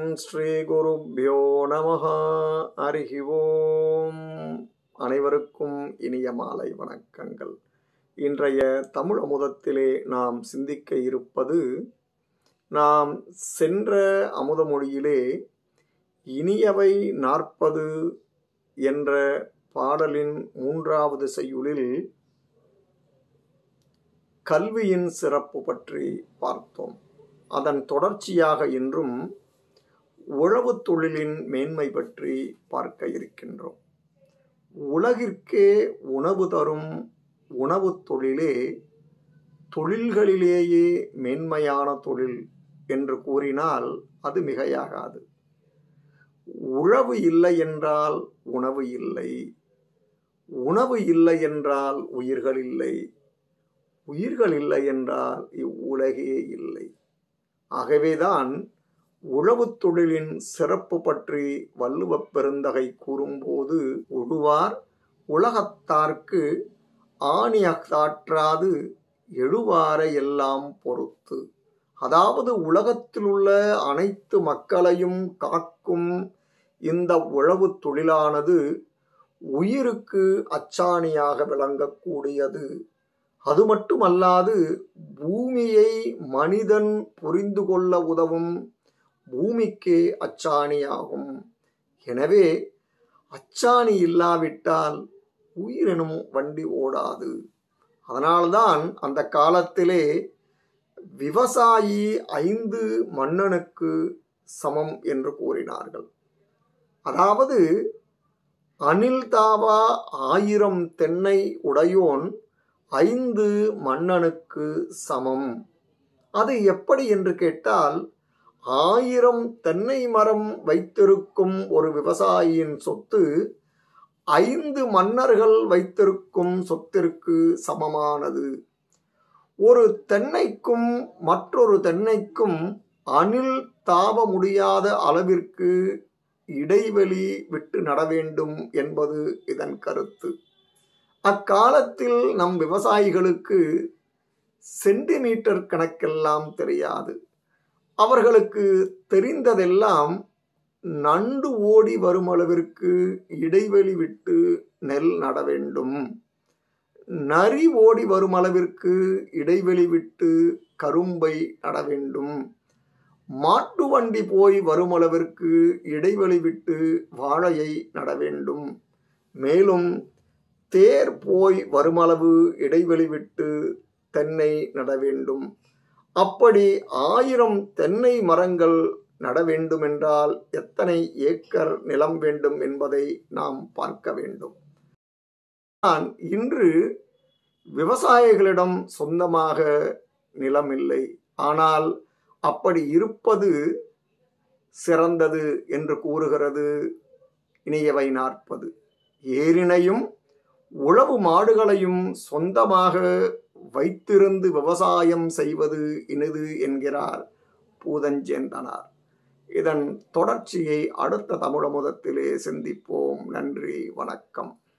ஸ்ரீகுருப்போ நமஹ ஹரிஹி ஓம் அனைவருக்கும் இனிய மாலை வணக்கங்கள் இன்றைய தமிழ் அமுதத்திலே நாம் சிந்திக்க இருப்பது நாம் சென்ற அமுத மொழியிலே இனியவை நாற்பது என்ற பாடலின் மூன்றாவது செய்யுளில் கல்வியின் சிறப்பு பற்றி பார்த்தோம் அதன் தொடர்ச்சியாக இன்றும் உழவு தொழிலின் மேன்மை பற்றி பார்க்க இருக்கின்றோம் உலகிற்கே உணவு தரும் உணவு தொழிலே தொழில்களிலேயே மேன்மையான தொழில் என்று கூறினால் அது மிகையாகாது உழவு இல்லை என்றால் உணவு இல்லை உணவு இல்லை என்றால் உயிர்கள் இல்லை உயிர்கள் இல்லை என்றால் இவ்வுலகே இல்லை ஆகவேதான் உழவுத் தொழிலின் சிறப்பு பற்றி வள்ளுவப் பெருந்தகை கூறும்போது உழுவார் உலகத்தார்க்கு ஆணியத்தாற்றாது எழுவாரை எல்லாம் பொறுத்து அதாவது உலகத்தில் உள்ள அனைத்து மக்களையும் காக்கும் இந்த உழவு தொழிலானது உயிருக்கு அச்சாணியாக விளங்கக்கூடியது அது மட்டுமல்லாது பூமியை மனிதன் புரிந்து கொள்ள உதவும் பூமிக்கே அச்சாணியாகும் எனவே அச்சாணி இல்லாவிட்டால் உயிரினும் வண்டி ஓடாது அதனால்தான் அந்த காலத்திலே விவசாயி ஐந்து மன்னனுக்கு சமம் என்று கூறினார்கள் அதாவது அனில் தாவா ஆயிரம் தென்னை உடையோன் ஐந்து மன்னனுக்கு சமம் அது எப்படி என்று கேட்டால் ஆயிரம் தென்னை மரம் வைத்திருக்கும் ஒரு விவசாயியின் சொத்து ஐந்து மன்னர்கள் வைத்திருக்கும் சொத்திற்கு சமமானது ஒரு தென்னைக்கும் மற்றொரு தென்னைக்கும் அணில் தாவ முடியாத அளவிற்கு இடைவெளி விட்டு நட வேண்டும் என்பது இதன் கருத்து அக்காலத்தில் நம் விவசாயிகளுக்கு சென்டிமீட்டர் கணக்கெல்லாம் தெரியாது அவர்களுக்கு தெரிந்ததெல்லாம் நண்டு ஓடி வரும் அளவிற்கு இடைவெளி விட்டு நெல் நட வேண்டும் நரி ஓடி வரும் அளவிற்கு இடைவெளி விட்டு கரும்பை நட வேண்டும் மாட்டு வண்டி போய் வரும் அளவிற்கு இடைவெளி விட்டு வாழையை நட வேண்டும் மேலும் தேர் போய் வருமளவு இடைவெளி விட்டு தென்னை நட வேண்டும் அப்படி ஆயிரம் தென்னை மரங்கள் நட வேண்டுமென்றால் எத்தனை ஏக்கர் நிலம் வேண்டும் என்பதை நாம் பார்க்க வேண்டும் நான் இன்று விவசாயிகளிடம் சொந்தமாக நிலம் இல்லை ஆனால் அப்படி இருப்பது சிறந்தது என்று கூறுகிறது இனியவை நாற்பது ஏரினையும் உழவு மாடுகளையும் சொந்தமாக வைத்திருந்து விவசாயம் செய்வது இனிது என்கிறார் பூதஞ்சேந்தனார் இதன் தொடர்ச்சியை அடுத்த தமிழமுதத்திலே சிந்திப்போம் நன்றி வணக்கம்